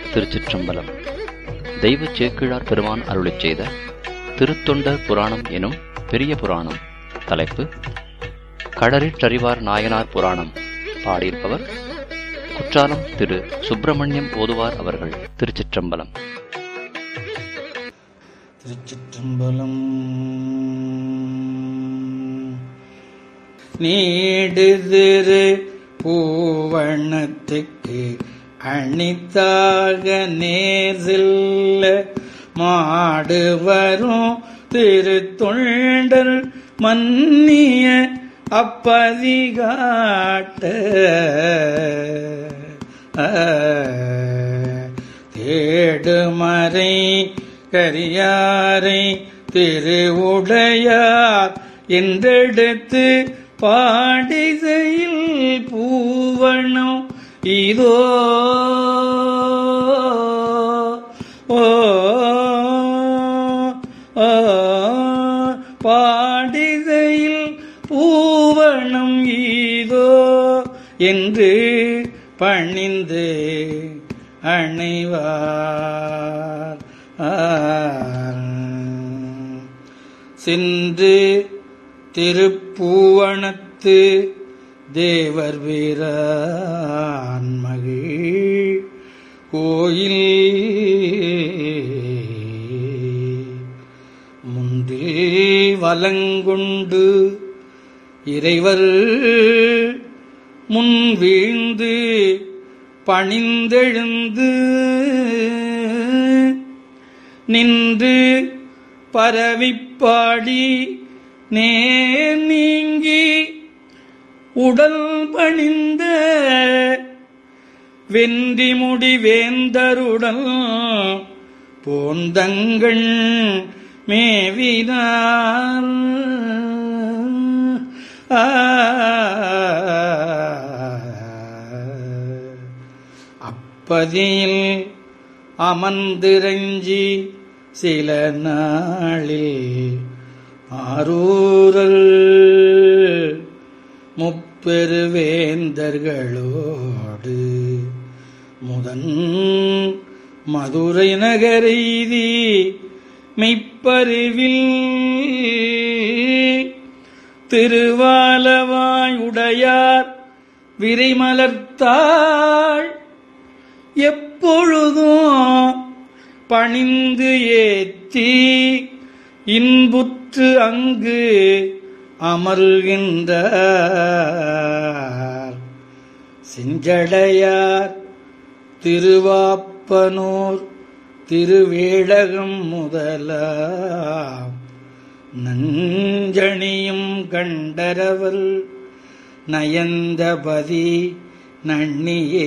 திருச்சிற்றம்பலம் தெய்வ சேக்கிழார் பெருமான் அருளிச் செய்த திருத்தொண்டர் புராணம் எனும் பெரிய புராணம் தலைப்பு கடரிற்றறிவார் நாயனார் புராணம் பாடியிருப்பவர் குற்றாலம் திரு சுப்பிரமணியம் ஓதுவார் அவர்கள் திருச்சிற்றம்பலம் திருச்சிற்றம்பலம் நீடுதிரு பூவண்ணத்துக்கு அணித்தாக நேர் செல்ல மாடு வரும் திருத்தொண்டர் மன்னிய அப்பதிகாட்ட தேடுமறை கரியாரை திருவுடையார் என்றெடுத்து பாடிசையில் பூவணம் இதோ ஓ ஓ, பாடிசையில் பூவணம் இதோ என்று பணிந்து அணைவார் சென்று திருப்பூவனத்து தேவர் வீரான் மகிழ் கோயில் முன்றில் வலங்கொண்டு இறைவர் முன் வீழ்ந்து பணிந்தெழுந்து நின்று பரவிப்பாடி நேர் நீங்கி உடல் பணிந்த வென்றி முடி வேந்தருடல் போந்தங்கள் மேவினார் ஆ அப்பதியில் அமர்ந்திரஞ்சி சில நாளில் ஆரூரல் முப்பெருவேந்தர்களோடு முதன் மதுரை நகரெய்தி மெய்ப்பருவில் திருவாலவாய் உடையார் விரைமலர்த்தாள் எப்பொழுதும் பணிந்து ஏத்தி இன்புற்று அங்கு அமர்கின்றார் செஞ்சடையார் திருவாப்பனூர் திருவேழகம் முதலாம் நஞ்சணியும் கண்டரவல் நயந்தபதி நன்னியே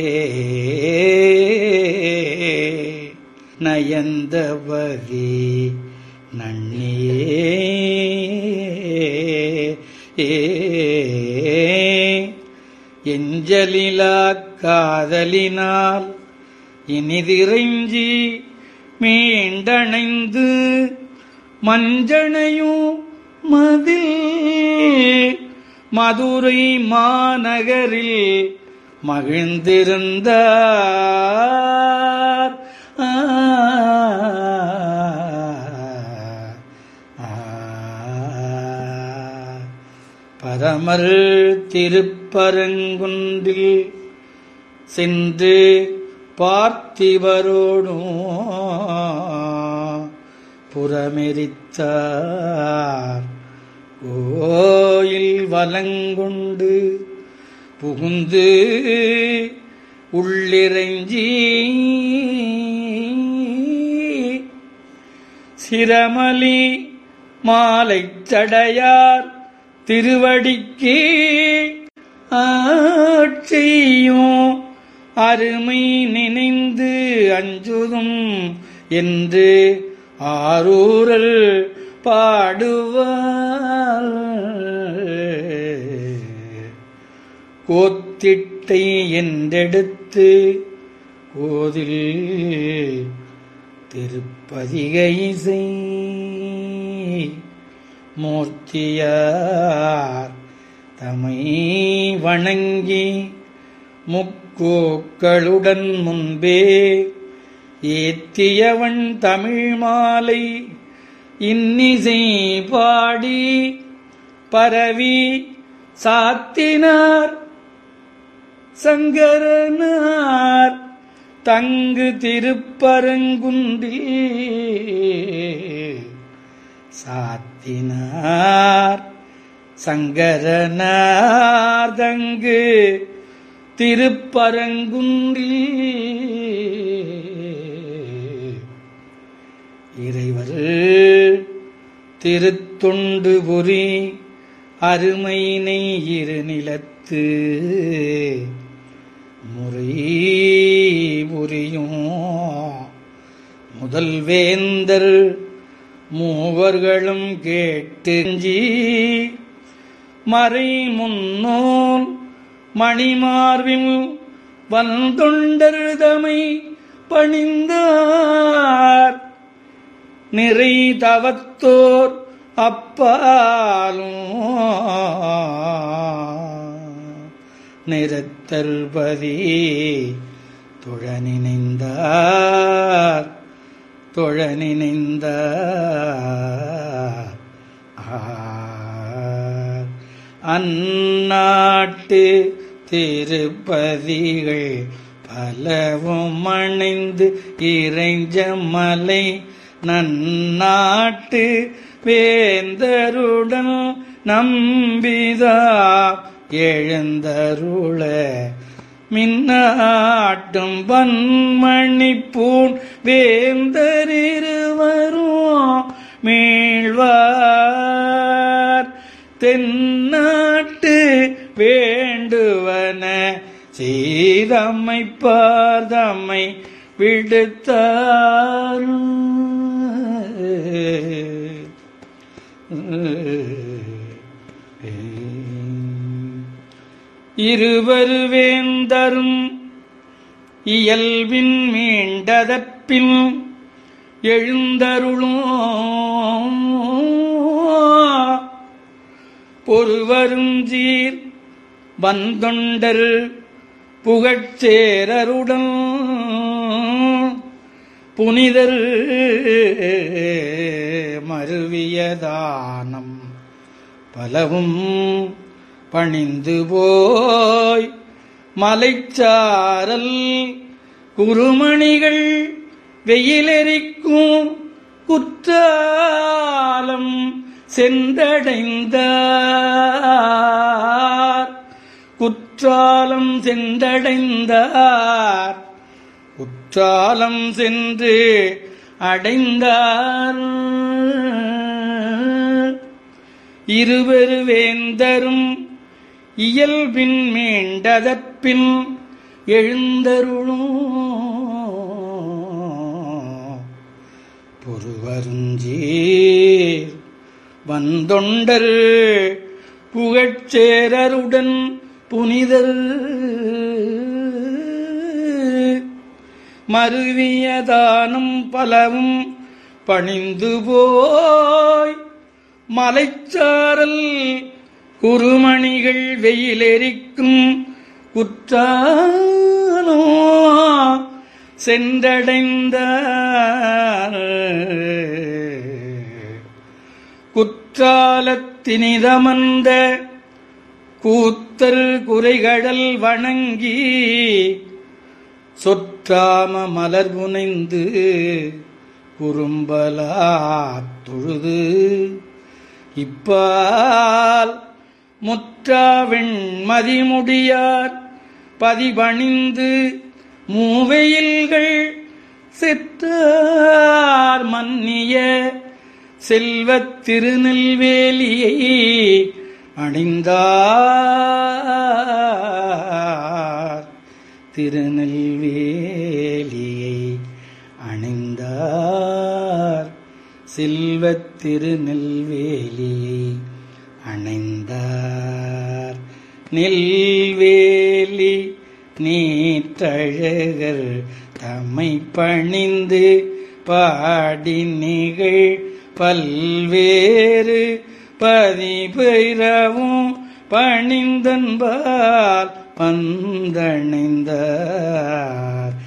நயந்தபதி நன்னியே எஞ்சலிலா காதலினால் இனிதிரைஞ்சி மீண்டணைந்து மஞ்சனையும் மதில் மதுரை மாநகரில் மகிழ்ந்திருந்தார் ஆ, ஆ, பரமர் திருப்பரங்குன்றில் சென்று பார்த்திவரோடும் புறமெரித்தார் கோயில் வலங்கொண்டு புகுந்து உள்ளிறைஞ்சி சிரமலி மாலைச் சடையார் திருவடிக்கு ஆட்சியும் அருமை நினைந்து அஞ்சுதும் என்று ஆரூரல் பாடுவார் கோத்திட்டை என்றெடுத்து கோதில் திருப்பதிகை செய் மூர்த்தியார் தமை வணங்கி முப்ப கோக்களுடன் முன்பே ஏத்தியவன் தமிழ் மாலை இன்னிசை பாடி பரவி சாத்தினார் சங்கரனார் தங்கு திருப்பரங்குன்றில் சாத்தினார் சங்கரனார் தங்கு திருப்பரங்குன்றில் இறைவர் திருத்தொண்டு புரி அருமைனை இரு நிலத்து முறை புரியும் முதல் வேந்தர் மூவர்களும் கேட்டுஞ்சி மறை முன்னோன் மணிமார்பில் வந்தொண்டர் தமை பணிந்தார் நிறை தவத்தோர் அப்பாலும் நிறத்தல்பதி தொழ நினைந்தார் தொழ நினைந்தார் ஆர். அந்நாட்டு திருப்பதிகள் பலவும் அணைந்து இறைஞ்ச மலை நன்னாட்டு வேந்தருடன் நம்பிதா எழுந்தருள மின்னாட்டும் பன்மணிப்பூன் வேந்தரிருவரும் மீழ்வார் தென்னாட்டு வேண்டுவன செய்தம்மை பார்தம்மை விடுத்தார் இருவர் வேந்தரும் இயல்பின் மீண்டதற்பின் எழுந்தருளும் பொறுவரும் சீர் வந்தொண்டர் புகழ்ச்சேரருடன் புனிதர் மருவியதானம் பலவும் பணிந்து போய் மலைச்சாரல் குருமணிகள் வெயிலெரிக்கும் குற்றாலம் சென்றடைந்தார் குற்றாலம் சென்றடைந்தார் குற்றாலம் சென்று அடைந்தார் இருவரு வேந்தரும் இயல்பின் மீண்டதற்பின் எழுந்தருளும் பொறுவருஞ்சீர் வந்தொண்டர் புகழ்ச்சேரருடன் புனிதர் மருவியதானம் பலவும் பணிந்து போய் மலைச்சாரல் குருமணிகள் வெயிலெரிக்கும் குற்றாலோ சென்றடைந்த குற்றாலத்தினிதமந்த கூத்தர் குறைகடல் வணங்கி சொற்றாம மலர் புனைந்து குறும்பலா தொழுது இப்பால் முற்றாவின் மதிமுடியார் பதிபணிந்து மூவையில்கள் செற்றார் மன்னிய செல்வத் திருநெல்வேலியை அணிந்தார் திருநெல்வேலியை அணிந்தார் செல்வத் திருநெல்வேலியை அணைந்தார் நெல்வேலி நீற்றழகர் தம்மை பணிந்து பாடி நிகழ் பல்வேறு பதிபைரவும் பணிந்தன்பால் பந்தணைந்தார்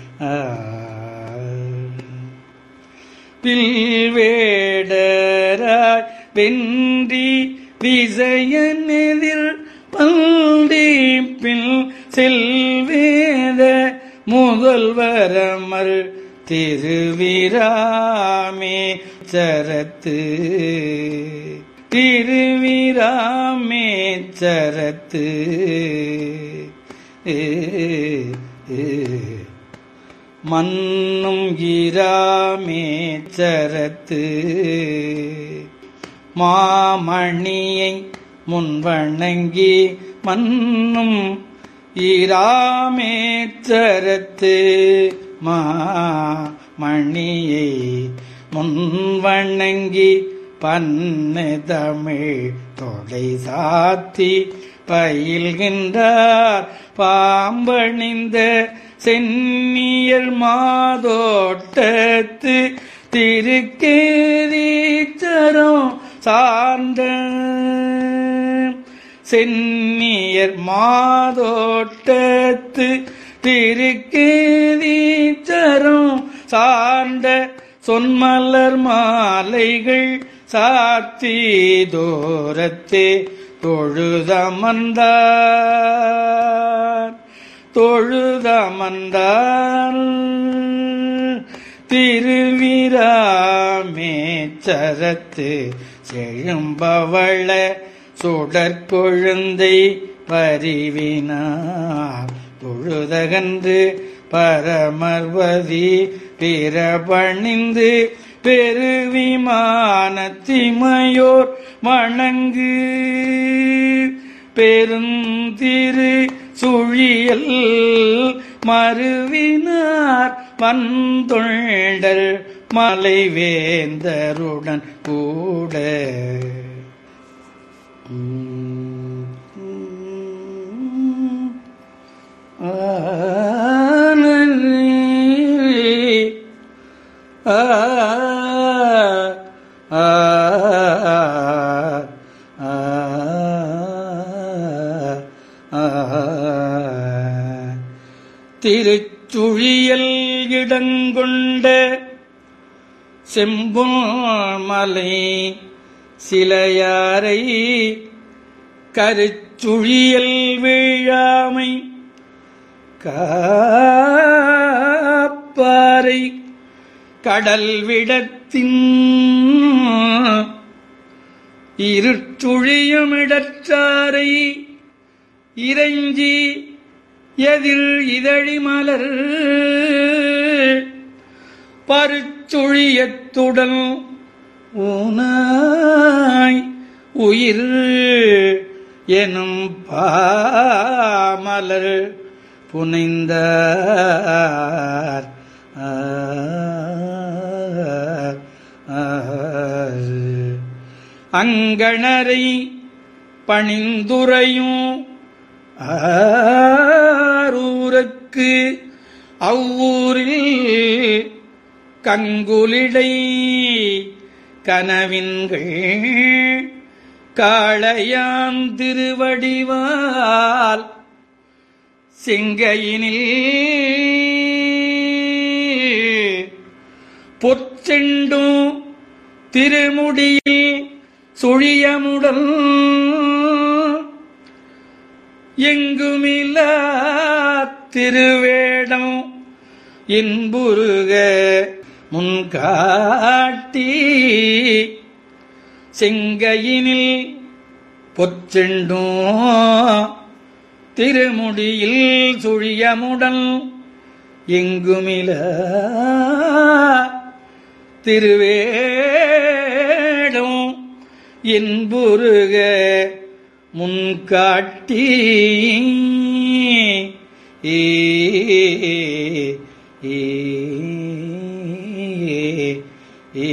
பில்வேடராய் வென்றி விசயனெதிர் பல்டிப்பில் செல்வேத முதல்வரமர் திருவிராமே சரத்து திருவிராமே சரத்து மன்னும் இராமேச்சரத்து மாமணியை முன்வணங்கி மன்னும் ஈராமேச்சரத்து மாமணியை முன்வணங்கி பன்னு தமிழ் தொடை சாத்தி பயில்கின்றார் பாம்பணிந்த சென்னியல் மாதோட்டத்து திருக்கேரீச்சரம் சார்ந்த சென்னியர் மாதோட்டத்து திருக்கேரீச்சரம் சார்ந்த சொன்மலர் மாலைகள் சாத்தி தோரத்தே தொழுதமந்தார் தொழுதமந்தார் திருவிராமேச்சரத்து செழும்பவள சுடற்கொழுந்தை பரிவினார் தொழுதகன்று பரமர்வதி பிறபணிந்து பெருவிமானத்திமையோர் வணங்கு பெருந்திரு சுழியல் மறுவினார் பந்தொண்டர் மலைவேந்தருடன் கூட ஆ ஆ திருச்சுழியல் இடங்கொண்ட செம்புல் மலை சிலையாரை கருச்சுழியல் வீழாமை காப்பாரை கடல் விடத்தின் இருட்டுழியுமிடற்றாரை இறைஞ்சி எதிர் இதழி மலர் பருச்சுழியத்துடன் ஊனாய் உயிர் எனும் பாமலர் புனைந்தார் ஆர் ஆர் அங்கணரை பணிந்துரையும் ஆரூருக்கு அவ்வூரில் கங்குலிடை கனவின்கள் காளையான் திருவடிவால் செங்கையினில் பொற்செண்டும் திருமுடியில் சுழியமுடன் எங்குமில்ல திருவேடம் இன்புருக முன்காட்டி செங்கையினில் பொற்செண்டும் திருமுடியில் சுழியமுடன் எங்குமில திருவேடம் என்புருக முன்காட்டி ஏ ஏ ஏ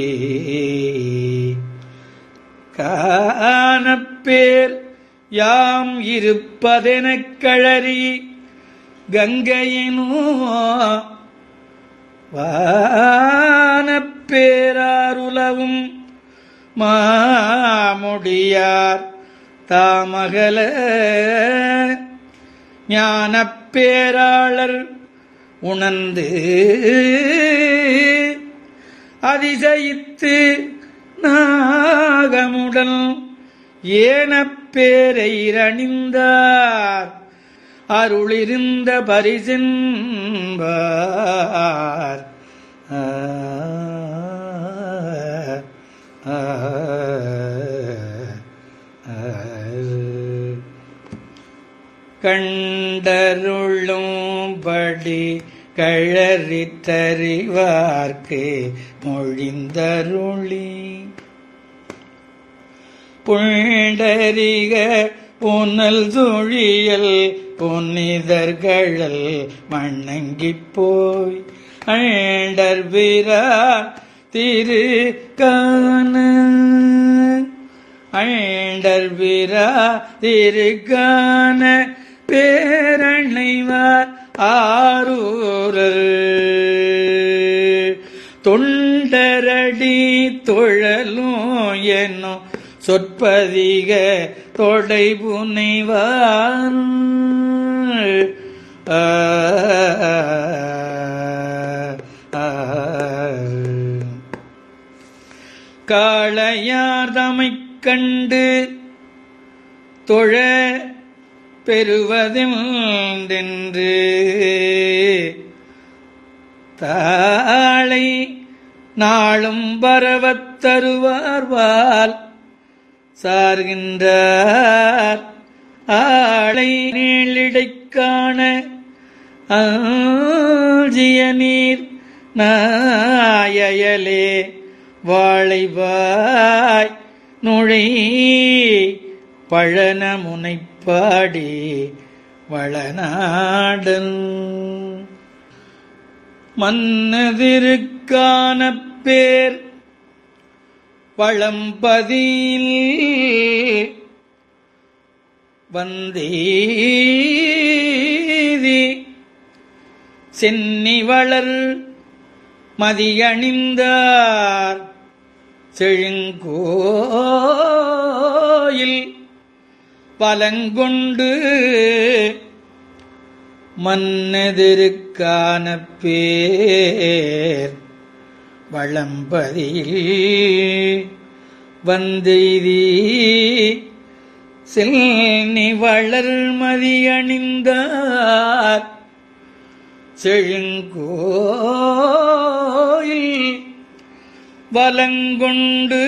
காணப்பேர் யாம் இருப்பதெனக் கழறி கங்கையினோ வானப்பேராருலவும் மாமுடியார் தாமகல ஞானப் பேராளர் உணர்ந்து அதிசயித்து நாகமுடல் ஏனப் பேரை அணிந்தார் அருளிருந்த பரிசென்பார் ஆ, ஆ, ஆ. கண்டருளும்படி கழறித் தறிவார்க்கு மொழிந்தருளி புண்டரிக புனல் துழியல் புனிதர்களல் வணங்கிப் போய் அண்டர் வீரா திரு காண அண்டர் வீரா திரு காண பேரணைவார் ஆரூரர் தொண்டரடி தொழலும் என்னும் சொற்பதிக தொடை புனைவார் ஆ, ஆ, ஆ. காளையார் தமைக் கண்டு தொழ பெறுவதென்று தாளை நாளும் பரவத் தருவார்வால் சார்கின்றார் ஆளை நீளிடைக்கான ஆஜிய நீர் நாயலே வாழைவாய் நுழை பழன முனைப்பாடி வளநாடன் மன்னதிருக்கான பேர் பழம்பதியில் வந்தேதி சென்னி வளர் மதியணிந்தார் செழுங்கோயில் பலங்கொண்டு மன்னெதிருக்கான பேர் வளம்பதியில் வந்தெய்தி செல்னி வளர்மதி அணிந்தார் செழுங்கோயில் வலங்கொண்டு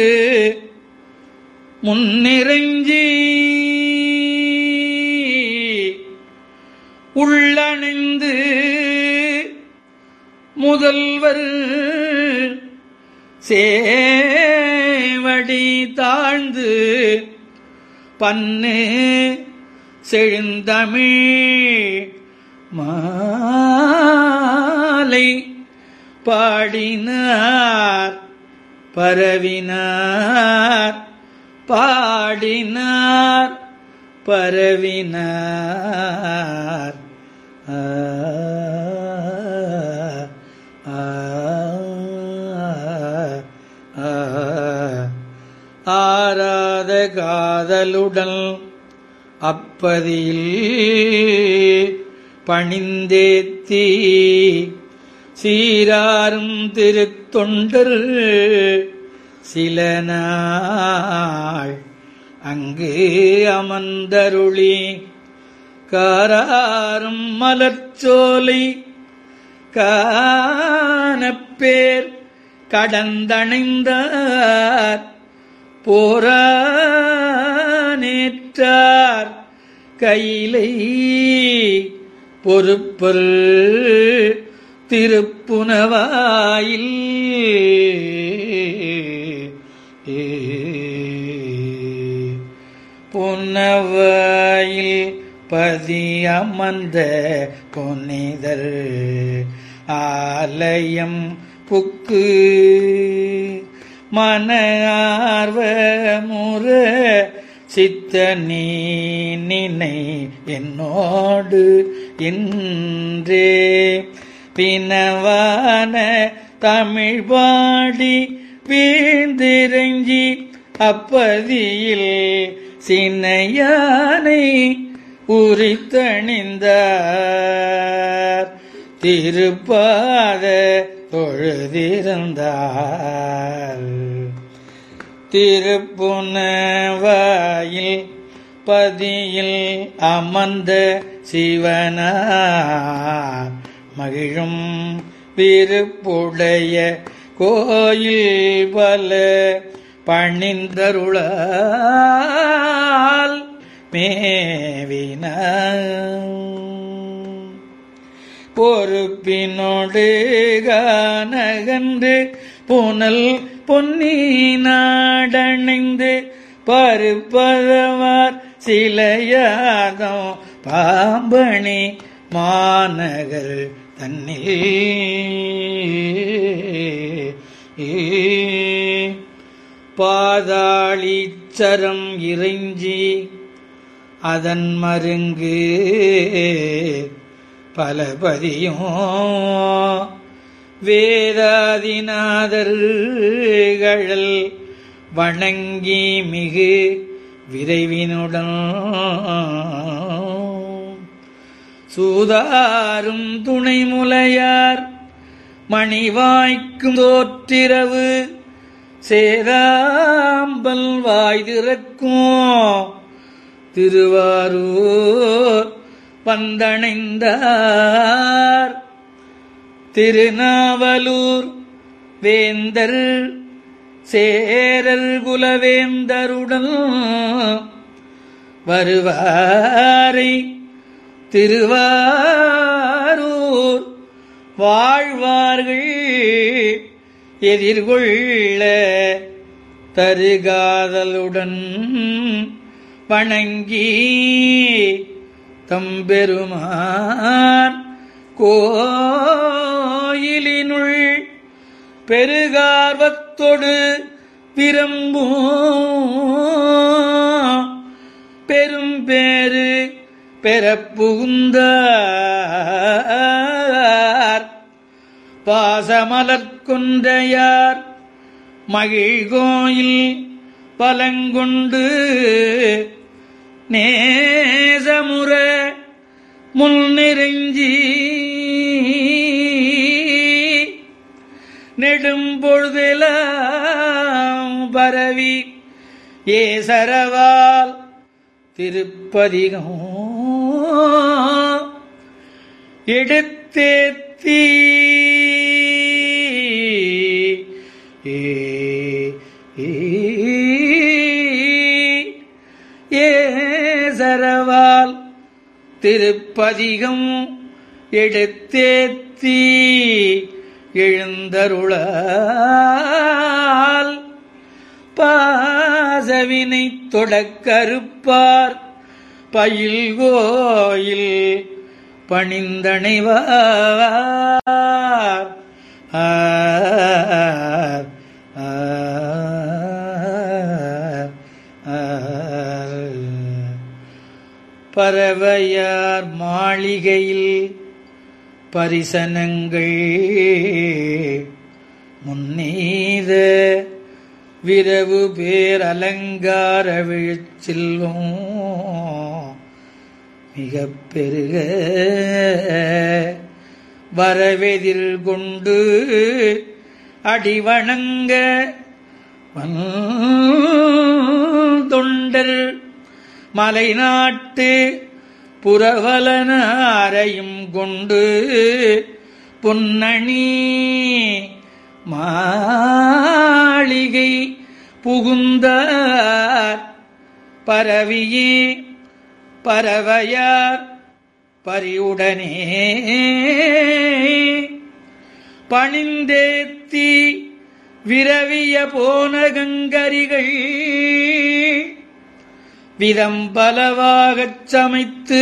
முன்னிறைஞ்சி உள்ளணிந்து முதல்வர் சேவடி தாழ்ந்து பன்னு செழுந்தமிழ் மாலை பாடினார் பரவினார் பாடினார் பரவினார் ஆ, ஆ, ஆ. ஆராத காதலுடன் அப்பதியில் பணிந்தேத்தி சீராரும் திருத்தொண்டர் சில நாள் அங்கு அமர்ந்தருளி காராரும் மலர்ச்சோலை காணப்பேர் கடந்தணைந்தார் போரானேற்றார் கையிலை பொறுப்பல் திருப்புனவாயில் புனவாயில் பதி அமர்ந்த புனிதர் ஆலயம் புக்கு மன ஆர்வ முற சித்த நீ நினை என்னோடு என்றே பினவான தமிழ் பாடி வீழ்ந்திரஞ்சி அப்பதியில் சின்னையானை உரித்தணிந்தார் திருப்பாத தொழுதிருந்தார் திருப்புனவாயில் பதியில் அமர்ந்த சிவனார் மகிழும் விருப்புடைய கோயில் பல பணிந்தருளால் மேவின பொறுப்பினோடு கானகன்று புனல் பொன்னி நாடணைந்து பருப்பதவார் சிலையாதம் பாம்பணி மாநகர் தன்னில் பாதாளிச்சரம் இறைஞ்சி அதன் மருங்கு பலபதியும் வேதாதிநாதர்கள் வணங்கி மிகு விரைவினுடன் சூதாரும் துணைமுலையார் மணிவாய்க்கும் தோற்றிரவு சேராம்பல் வாய் திறக்கும் திருவாரூர் வந்தணைந்தார் திருநாவலூர் வேந்தர் சேரர் குலவேந்தருடன் வருவாரை திருவாரூர் வாழ்வார்கள் எதிர்கொள்ள தருகாதலுடன் வணங்கி தம்பெருமான் கோயிலினுள் பெருகார்வத்தொடு விரும்பும் பெரும் பேரு பெறப்புகுந்தார் பாசமலர் கொன்றையார் மகிழ்கோயில் பலங்கொண்டு நேசமுற முன்னிறைஞ்சி நெடும்பொழுதெல்லாம் பரவி ஏசரவால் திருப்பதிகம் எடுத்தேத்தி ஏ ஏ ஏசரவால் திருப்பதிகம் எடுத்தேத்தி எழுந்தருளால் பாசவினை தொடக்கருப்பார் பயில் கோயில் பணிந்தணைவார் ஆர், ஆர், ஆர். பறவையார் மாளிகையில் பரிசனங்கள் முன்னீத விரவு பேர் அலங்கார விழுச்செல்வம் மிக பெருக வரவெதிர் கொண்டு அடிவணங்க தொண்டர் மலைநாட்டு புறவலனாரையும் கொண்டு பொன்னணி மாளிகை புகுந்தார் பரவியே பறவையார் பரிவுடனே பணிந்தேத்தி விரவிய போன கங்கரிகள் விதம் பலவாகச் சமைத்து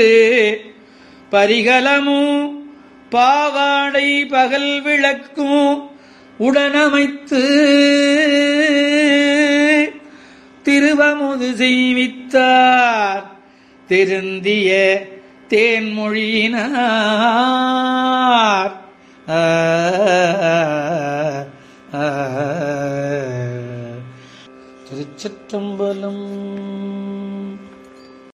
பரிகலமும் பாவாடை பகல் விளக்கும் உடனமைத்து திருவமுது செய்வித்தார் திருந்திய தேன்மொழியினார் ஆ, ஆ, ஆ. திருச்சிற்றம்பலம்